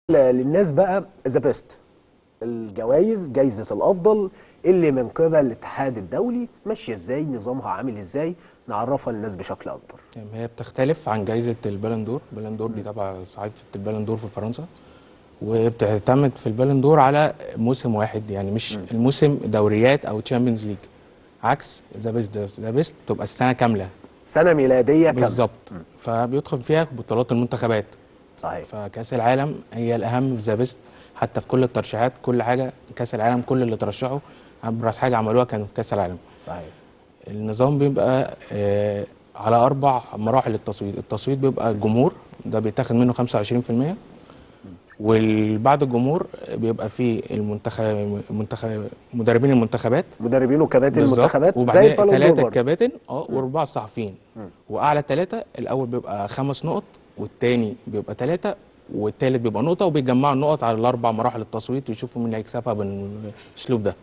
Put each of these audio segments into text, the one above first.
للناس بقى ذا بيست الجوائز جايزة الأفضل اللي من قبل الاتحاد الدولي ماشية ازاي نظامها عامل ازاي نعرفها للناس بشكل أكبر يعني هي بتختلف عن جائزة البالندور البالندور دي تبع صحيفة البالندور في فرنسا وبتعتمد في البالندور على موسم واحد يعني مش الموسم دوريات أو تشامبيونز ليج عكس ذا بيست ذا بيست تبقى السنة كاملة سنة ميلادية كاملة بالظبط فبيدخل فيها بطولات المنتخبات صحيح فكأس العالم هي الأهم في ذا بيست حتى في كل الترشيحات كل حاجة كأس العالم كل اللي ترشحوا أبرز حاجة عملوها كان في كأس العالم صحيح النظام بيبقى آه على أربع مراحل التصويت التصويت بيبقى الجمهور ده بيتاخد منه 25% وبعد الجمهور بيبقى فيه المنتخب منتخب مدربين المنتخبات مدربين وكباتن بالظبط. المنتخبات زي وبعدين البالون دور ثلاثة برضه. الكباتن اه واربعة الصحفيين واعلى ثلاثة الاول بيبقى خمس نقط والتاني بيبقى ثلاثة والتالت بيبقى نقطة وبيجمعوا النقط على الأربع مراحل التصويت ويشوفوا مين اللي هيكسبها بالأسلوب ده.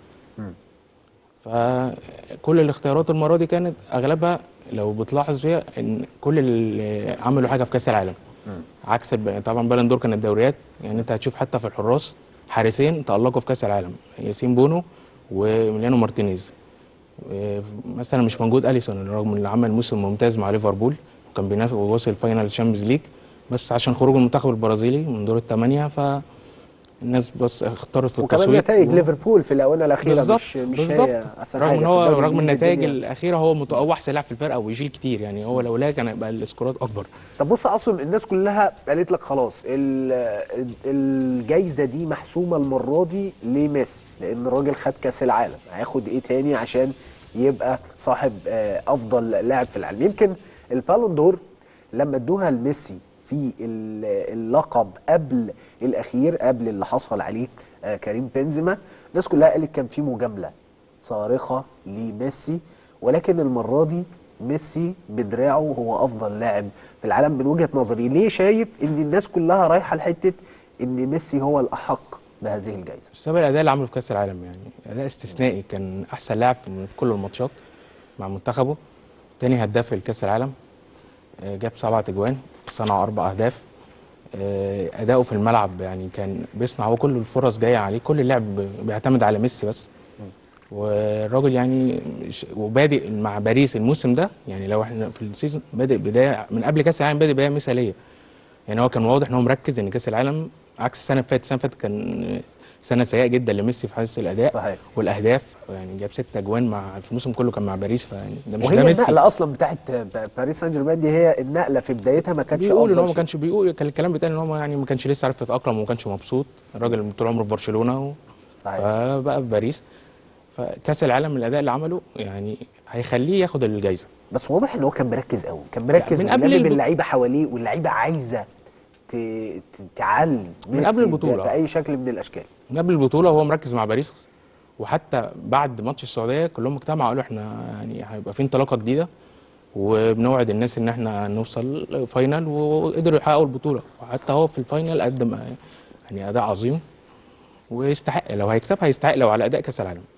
فكل الاختيارات المرة دي كانت أغلبها لو بتلاحظ فيها إن كل اللي عملوا حاجة في كأس العالم. عكس الب... طبعا بالون دور كانت دوريات يعني أنت هتشوف حتى في الحراس حارسين تألقوا في كأس العالم ياسين بونو وميليانو مارتينيز. إيه، مثلا مش موجود اليسون رغم ان عمل موسم ممتاز مع ليفربول وكان بينافس ووصل فاينل الشامبيونز ليج بس عشان خروج المنتخب البرازيلي من دور الثمانيه فالناس بس اختارت في وكمان التصويت نتائج و- ليفربول في الآونة الأخيرة بالظبط مش مش بالظبط هي أحسن رغم حاجة ان في هو الدوري رغم الإنجليزي النتائج الدنيا. الاخيره هو مت- هو احسن لاعب في الفرقه ويشيل كتير يعني هو لو لا كان هيبقى السكورات اكبر طب بص يا عاصم الناس كلها قالت لك خلاص ال- الجايزه دي محسومه المره دي لميسي لان الراجل خد كاس العالم هياخد ايه تاني عشان يبقى صاحب آه، افضل لاعب في العالم يمكن البالون دور لما ادوها لميسي في ال- اللقب قبل الاخير قبل اللي حصل عليه آه، كريم بنزيما الناس كلها قالت كان في مجامله صارخه لميسي ولكن المره دي ميسي بدراعه هو افضل لاعب في العالم من وجهه نظري ليه شايف ان الناس كلها رايحه لحته ان ميسي هو الاحق بهذه الجائزه بسبب الاداء اللي عمله في كاس العالم يعني اداء استثنائي كان احسن لاعب في في كل الماتشات مع منتخبه تاني هداف الكاس العالم آه، جاب سبعة اجوان صنع اربع اهداف آه، اداؤه في الملعب يعني كان بيصنع هو كل الفرص جايه عليه كل اللعب بيعتمد على ميسي بس والراجل يعني ش- وبادئ مع باريس الموسم ده يعني لو احنا في السيزون بادئ بدايه من قبل كاس العالم بادئ بدايه مثاليه يعني هو كان واضح ان هو مركز ان كاس العالم عكس السنه اللي فاتت السنه اللي فاتت كان سنه سيئه جدا لميسي في حدث الاداء صحيح. والاهداف يعني جاب ست اجوان مع في الموسم كله كان مع باريس فيعني ده مش وهي ده ميسي النقله اصلا بتاعت ب- باريس سان جيرمان دي هي النقله في بدايتها ما كانتش بيقول ان هو أفضل ما شيء. كانش بيقول كان الكلام بيتقال ان هو يعني ما كانش لسه عارف يتاقلم وما كانش مبسوط الراجل طول عمره في برشلونه و... صحيح فبقى في باريس فكاس العالم الاداء اللي عمله يعني هيخليه ياخد الجائزه بس واضح ان هو كان مركز قوي كان مركز من قبل ولامم البط- اللعيبه حواليه واللعيبه عايزه ت- ت- تعلي من ميسي قبل البطولة. ب- باي شكل من الاشكال من قبل البطوله وهو مركز مع باريس وحتى بعد ماتش السعوديه كلهم اجتمعوا قالوا احنا يعني هيبقى في انطلاقه جديده وبنوعد الناس ان احنا نوصل فاينل وقدروا يحققوا البطوله وحتى هو في الفاينل قدم يعني اداء عظيم ويستحق لو هيكسبها هيستحق لو على اداء كاس العالم